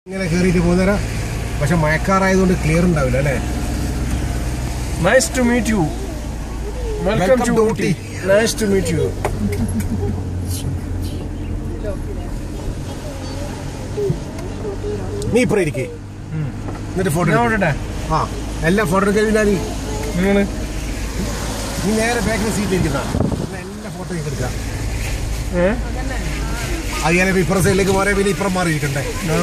ഇങ്ങനെ കയറിയിട്ട് പോകുന്നേരം പക്ഷെ മഴക്കാറായതുകൊണ്ട് ക്ലിയർ ഉണ്ടാവില്ല അല്ലേ nice to meet you welcome Welcome to to Ooty Ooty. Nice to meet you നീ ഇപ്പറ ഇരിക്കേ എന്നിട്ട് ഫോട്ടോ ഞാൻ വിടട്ടെ ആ എല്ലാം ഫോട്ടോ എടുക്കാൻ നീ നിങ്ങൾ നീ നേരെ ബാക്കിൽ സീറ്റ് ഇരിക്കുന്ന എല്ലാ ഫോട്ടോ എടുക്കാം അങ്ങനെ ഇപ്പുറ സൈഡിലേക്ക് മാറിയ പിന്നെ ഇപ്പുറം മാറി ഇരിക്കണ്ടേ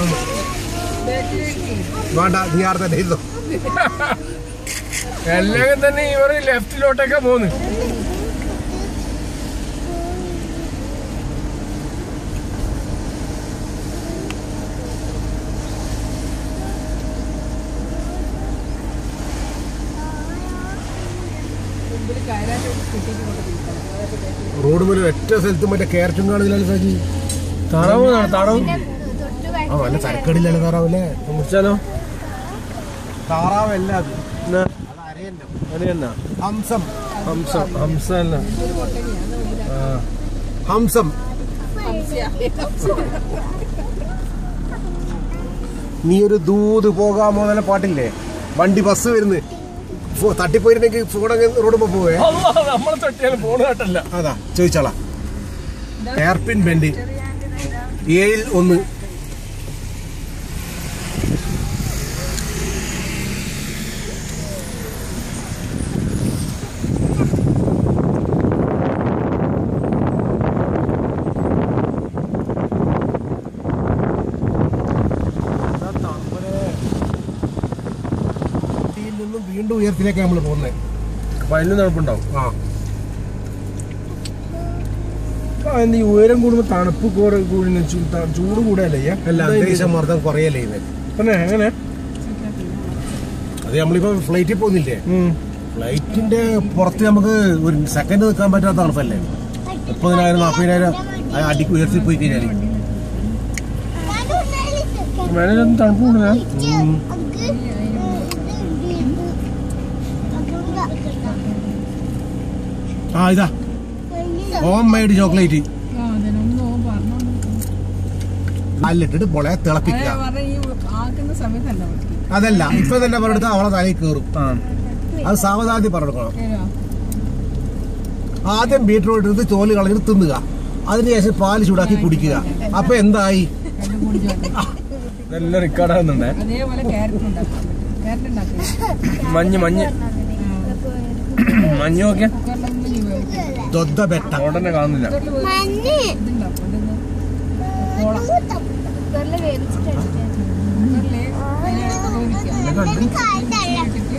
വേണ്ട നീ ആടെ തന്നെ ഇരുന്നോ എല്ലാം തന്നെ ഇവർ ലെഫ്റ്റിലോട്ടൊക്കെ പോന്ന് റോഡ് മുതൽ ഒറ്റ സ്ഥലത്തും മറ്റേ ക്യാരറ്റും കാണില്ല സാജി താറാവ് കാണാം, താറാവ് ആ നല്ല തരക്കടില്ലല്ലോ താറാവല്ലേ മുറിച്ചാലോ താറാവല്ല അത് എന്നാ അത് അരയന്നം അറിയണ്ട ഹംസം ഹംസ ഹംസ അല്ല ആ ഹംസം നീ ഒരു ദൂത് പോകാമോ നല്ല പാട്ടില്ലേ വണ്ടി ബസ് വരുന്നു ഫോ- തട്ടിപ്പോയിരുന്നെങ്കിൽ ഫോൺ റോഡ് പോവേ അല്ലാ, നമ്മളെ തൊട്ടിയാലും പോണ് കേട്ടല്ല അതാ ചോദിച്ചാളാ എയർപിൻ ബെൻഡ് ഏഴിൽ ഒന്ന് ഊട്ടിയിൽ നിന്നും വീണ്ടും ഉയരത്തിലേക്ക് നമ്മൾ പോകുന്നത് അപ്പൊ അതിന് തണുപ്പുണ്ടാവും ആ ആ, എന്ത് ഈ ഉയരം കൂടുമ്പോ തണുപ്പ് കൂടെ കൂടി ചൂ- ത- ചൂട് കൂടെയല്ലേ ചെയ്യാ? അല്ല എന്താ ഇത്? അന്തരീക്ഷ മർദ്ദം കുറയല്ലേ ഇത് പിന്നെ എങ്ങനെ അത് നമ്മളിപ്പോ ഫ്ലൈറ്റിൽ പോകുന്നില്ലേ ഉം. ഫ്ലൈറ്റിന്റെ പുറത്ത് നമുക്ക് ഒരു സെക്കൻഡ് നിൽക്കാൻ പറ്റാത്ത തണുപ്പല്ലേ മുപ്പതിനായിരം നാൽപ്പതിനായിരം അടിക്ക് ഉയർത്തി പോയി കഴിഞ്ഞാൽ മേലെ ചെന്ന് തണുപ്പ് കൂടുതലാ ആ ഇതാ ഹോം മെയ്ഡ് ചോക്ലേറ്റ് അല്ലിട്ടിട്ട് പൊളയെ തിളപ്പിക്കുക ആക്കുന്ന സമയത്തല്ല അവർക്ക് അതല്ല ഇപ്പൊ തന്നെ പറഞ്ഞെടുത്ത് അവളെ തലയിൽ കയറും ആ അത് സാവധാനം പറഞ്ഞെടുക്കണം ആദ്യം ബീട്രൂട്ട് എടുത്ത് തോല് കളഞ്ഞിട്ട് തിന്നുക അതിനുശേഷം പാല് ചൂടാക്കി കുടിക്കുക അപ്പൊ എന്തായി രണ്ടും കൂടി ചേർത്ത് ഇതെല്ലാം റെക്കോർഡ് ആകുന്നുണ്ടേ അതേപോലെ ക്യാരറ്റ് ഉണ്ടാക്കും ക്യാരറ്റ് ഉണ്ടാക്കും മഞ്ഞ് മഞ്ഞ് മഞ്ഞ് നോക്കിയാ കുക്കറിലൊന്നും വേവിക്കും ദൊദ്ദ ബെട്ട ഉടനെ കാണുന്നില്ല കുക്കറിൽ ഇതുണ്ടാക്കും എന്തെന്ന് കോള കുക്കറിൽ അതിനെ വേവിക്കുക ഇട്ടിട്ട്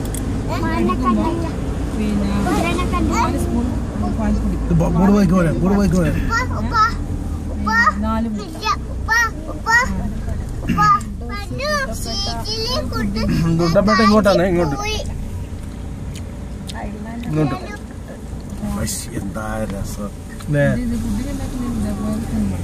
പിന്നെ നാല് സ്പൂൺ പാൽപ്പൊടി ഇത് ബോ- ബോർഡ് ബൈക്ക് പോലെ ബോർഡ് ബൈക്ക് പോലെ നാല് മുട്ട ദുഡപ്പേട്ട ഇങ്ങോട്ടാണ് ഇങ്ങോട്ട് ഇങ്ങോട്ട് ഐശ്, എന്താ രസം ദേ, ഇത് ഫുഡിൽ ഉണ്ടാക്കുന്ന ഇതേപോലെ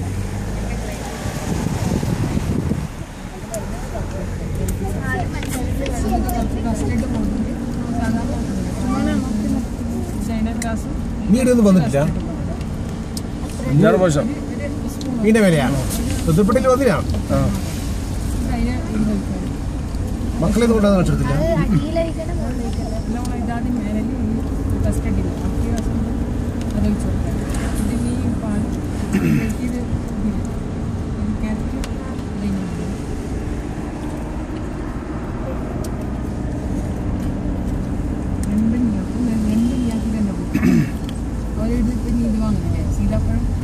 കസ്റ്റേർഡ് പോകുന്നുണ്ട് സാധാരണ ചൈന ഗ്രാസ് നീ ഇടൊന്നും വന്നിട്ടില്ല അഞ്ചാറ് പ്രാവശ്യം മീന്റെ വിലയാ ദുപ്പട്ടിൽ വന്നില്ല ആ അതിനെ ഇത് കഴിക്കാം മക്കളെ കൊണ്ടാന്ന് കാണിച്ചെടുത്തില്ല നമ്മൾ ഇതാദ്യം മേലെ കസ്റ്റേർഡ് ഇല്ല ബാക്കി രസം അത് ഒഴിച്ച് കൊടുക്കാം ഇത് ഈ പാൽ ഇത് ഇതില്ല ക്യാരറ്റ് ഇതിങ്ങനെ രണ്ടും ഇല്ലാക്കും രണ്ടും ഇല്ലാക്കി തന്നെ കൊടുക്കും ഒരു ഇത് പിന്നെ ഇത് വാങ്ങുന്നില്ലേ സീതാപ്പഴം